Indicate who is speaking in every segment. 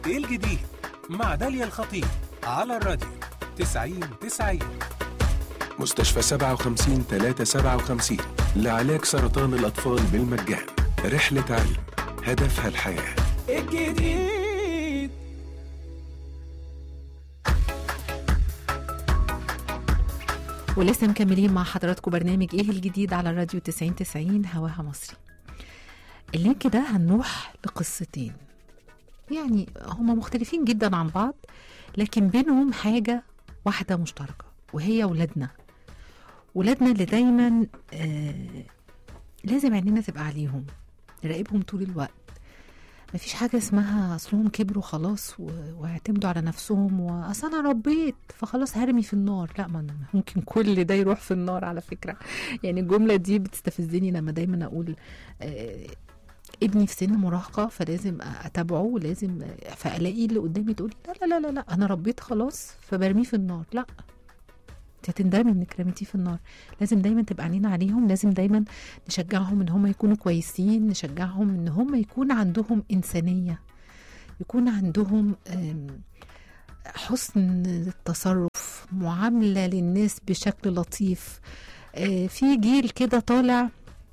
Speaker 1: ايه الجديد مع داليا الخطيب على الراديو 90 90
Speaker 2: مستشفى 57 357 لعلاج سرطان الأطفال بالمجان رحلة علم هدفها الحياة
Speaker 1: الجديد
Speaker 3: ولسه مكملين مع حضراتكم برنامج ايه الجديد على الراديو 90 90 هواها مصري اللينك ده هنروح لقصتين يعني هما مختلفين جدا عن بعض لكن بينهم حاجة واحدة مشتركة وهي ولادنا ولادنا اللي دايما آه لازم عينينا تبقى عليهم نراقبهم طول الوقت مفيش حاجة اسمها أصلهم كبروا خلاص و- واعتمدوا على نفسهم وأصل أنا ربيت فخلاص هرمي في النار لا ما أنا- ممكن كل ده يروح في النار على فكرة يعني الجملة دي بتستفزني لما دايما أقول آه ابني في سن مراهقة فلازم أتابعه ولازم فألاقيه اللي قدامي تقولي لا لا لا لا, لا أنا ربيت خلاص فبرميه في النار لا انت هتندمي انك رميتيه في النار لازم دايما تبقى عينينا عليهم لازم دايما نشجعهم ان هم يكونوا كويسين نشجعهم ان هم يكون عندهم انسانيه يكون عندهم آم، حسن التصرف معامله للناس بشكل لطيف آه، في جيل كده طالع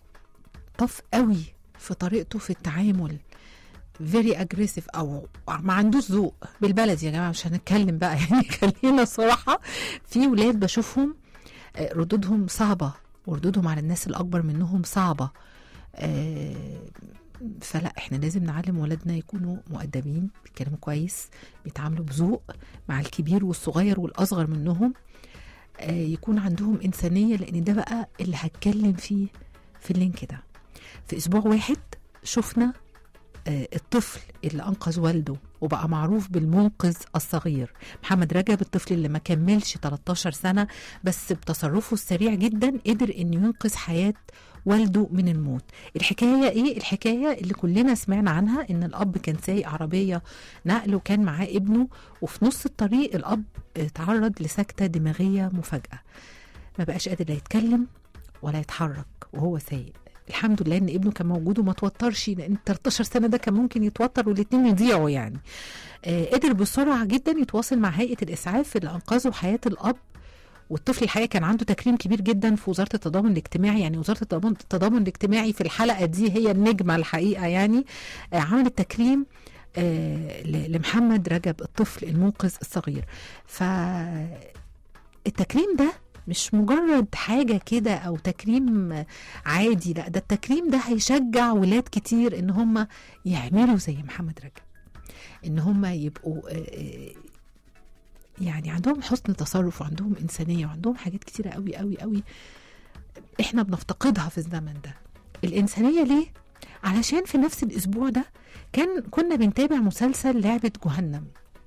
Speaker 3: طف قوي في طريقته في التعامل فيري اجريسيف او ما عندوش ذوق بالبلدي يا جماعه مش هنتكلم بقى يعني خلينا صراحه في ولاد بشوفهم آه، ردودهم صعبه وردودهم على الناس الاكبر منهم صعبه آه، فلا احنا لازم نعلم ولادنا يكونوا مؤدبين بيتكلموا كويس بيتعاملوا بذوق مع الكبير والصغير والاصغر منهم آه، يكون عندهم انسانيه لان ده بقى اللي هتكلم فيه في اللينك ده في اسبوع واحد شفنا آه، الطفل اللي انقذ والده وبقى معروف بالمنقذ الصغير محمد رجب الطفل اللي ما كملش 13 سنه بس بتصرفه السريع جدا قدر انه ينقذ حياه والده من الموت الحكايه ايه الحكايه اللي كلنا سمعنا عنها ان الاب كان سايق عربيه نقل وكان معاه ابنه وفي نص الطريق الاب اتعرض لسكته دماغيه مفاجاه ما بقاش قادر لا يتكلم ولا يتحرك وهو سايق الحمد لله ان ابنه كان موجود وما توترش لان 13 سنه ده كان ممكن يتوتر والاثنين يضيعوا يعني آه قدر بسرعه جدا يتواصل مع هيئه الاسعاف اللي انقذوا حياه الاب والطفل الحقيقه كان عنده تكريم كبير جدا في وزاره التضامن الاجتماعي يعني وزاره التضامن التضامن الاجتماعي في الحلقه دي هي النجمه الحقيقه يعني آه عملت تكريم آه ل- لمحمد رجب الطفل المنقذ الصغير فالتكريم ده مش مجرد حاجة كده أو تكريم عادي لا ده التكريم ده هيشجع ولاد كتير إن هم يعملوا زي محمد رجب إن هم يبقوا آه، آه، يعني عندهم حسن تصرف وعندهم إنسانية وعندهم حاجات كتيرة قوي قوي قوي إحنا بنفتقدها في الزمن ده الإنسانية ليه؟ علشان في نفس الأسبوع ده كان كنا بنتابع مسلسل لعبة جهنم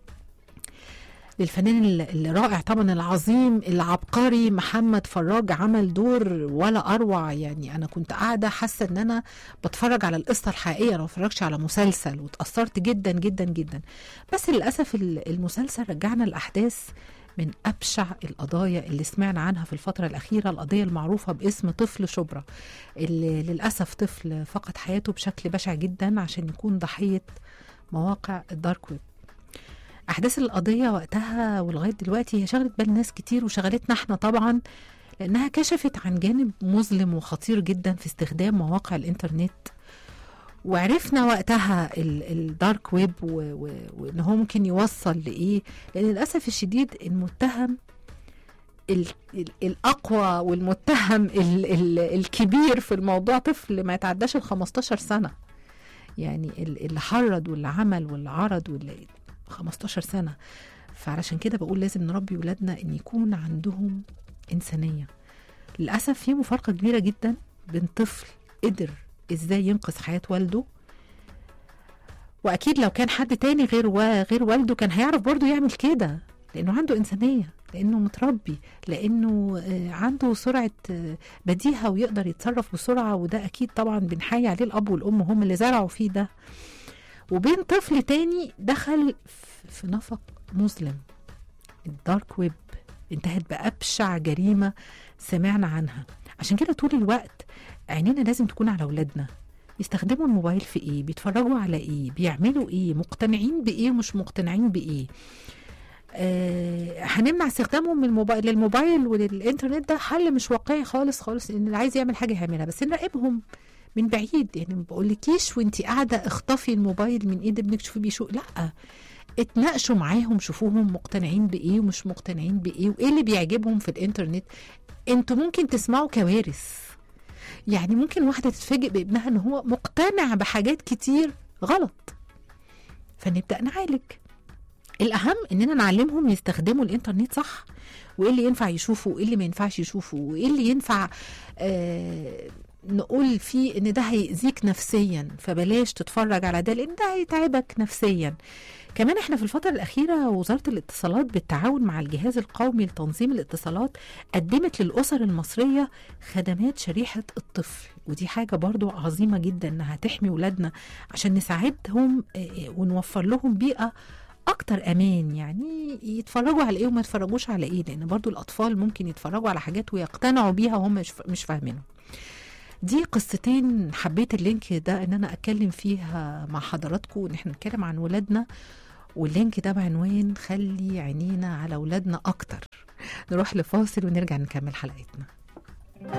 Speaker 3: للفنان ال- الرائع طبعا العظيم العبقري محمد فراج عمل دور ولا اروع يعني انا كنت قاعده حاسه ان انا بتفرج على القصه الحقيقيه انا ما بتفرجش على مسلسل واتاثرت جدا جدا جدا بس للاسف ال- المسلسل رجعنا الاحداث من ابشع القضايا اللي سمعنا عنها في الفتره الاخيره القضيه المعروفه باسم طفل شبرا اللي للاسف طفل فقد حياته بشكل بشع جدا عشان يكون ضحيه مواقع الدارك ويب احداث القضيه وقتها ولغايه دلوقتي هي شغلت بال ناس كتير وشغلتنا احنا طبعا لانها كشفت عن جانب مظلم وخطير جدا في استخدام مواقع الانترنت وعرفنا وقتها ال- الدارك ويب و- و- وان هو ممكن يوصل لايه لان للاسف الشديد المتهم ال ال الاقوى والمتهم ال ال الكبير في الموضوع طفل ما يتعداش ال 15 سنه يعني ال- اللي حرض واللي عمل واللي عرض واللي 15 سنه فعلشان كده بقول لازم نربي ولادنا ان يكون عندهم انسانيه للاسف في مفارقه كبيره جدا بين طفل قدر ازاي ينقذ حياه والده واكيد لو كان حد تاني غير و... غير والده كان هيعرف برضه يعمل كده لانه عنده انسانيه لانه متربي لانه آه، عنده سرعه آه، بديهه ويقدر يتصرف بسرعه وده اكيد طبعا بنحيي عليه الاب والام هم اللي زرعوا فيه ده وبين طفل تاني دخل ف- في نفق مظلم الدارك ويب انتهت بأبشع جريمة سمعنا عنها عشان كده طول الوقت عينينا لازم تكون على أولادنا بيستخدموا الموبايل في ايه بيتفرجوا على ايه بيعملوا ايه مقتنعين بايه ومش مقتنعين بايه آه هنمنع استخدامهم من الموبايل للموبايل وللانترنت ده حل مش واقعي خالص خالص ان اللي عايز يعمل حاجه يعملها بس نراقبهم من بعيد يعني ما بقولكيش وانت قاعده اخطفي الموبايل من ايد ابنك شوفي بيشو لا اتناقشوا معاهم شوفوهم مقتنعين بايه ومش مقتنعين بايه وايه اللي بيعجبهم في الانترنت انتوا ممكن تسمعوا كوارث يعني ممكن واحده تتفاجئ بابنها ان هو مقتنع بحاجات كتير غلط فنبدا نعالج الاهم اننا نعلمهم يستخدموا الانترنت صح وايه اللي ينفع يشوفوا وايه اللي ما ينفعش يشوفوا وايه اللي ينفع آه نقول فيه ان ده هيأذيك نفسيا فبلاش تتفرج على ده لان ده هيتعبك نفسيا كمان احنا في الفترة الأخيرة وزارة الاتصالات بالتعاون مع الجهاز القومي لتنظيم الاتصالات قدمت للأسر المصرية خدمات شريحة الطفل ودي حاجة برضو عظيمة جدا انها تحمي ولادنا عشان نساعدهم آه، ونوفر لهم بيئة اكتر امان يعني يتفرجوا على ايه وما يتفرجوش على ايه لان برضو الاطفال ممكن يتفرجوا على حاجات ويقتنعوا بيها وهم مش مش فاهمينها دي قصتين حبيت اللينك ده ان انا اتكلم فيها مع حضراتكم ان احنا نتكلم عن ولادنا واللينك ده بعنوان خلي عينينا على ولادنا اكتر نروح لفاصل ونرجع نكمل حلقتنا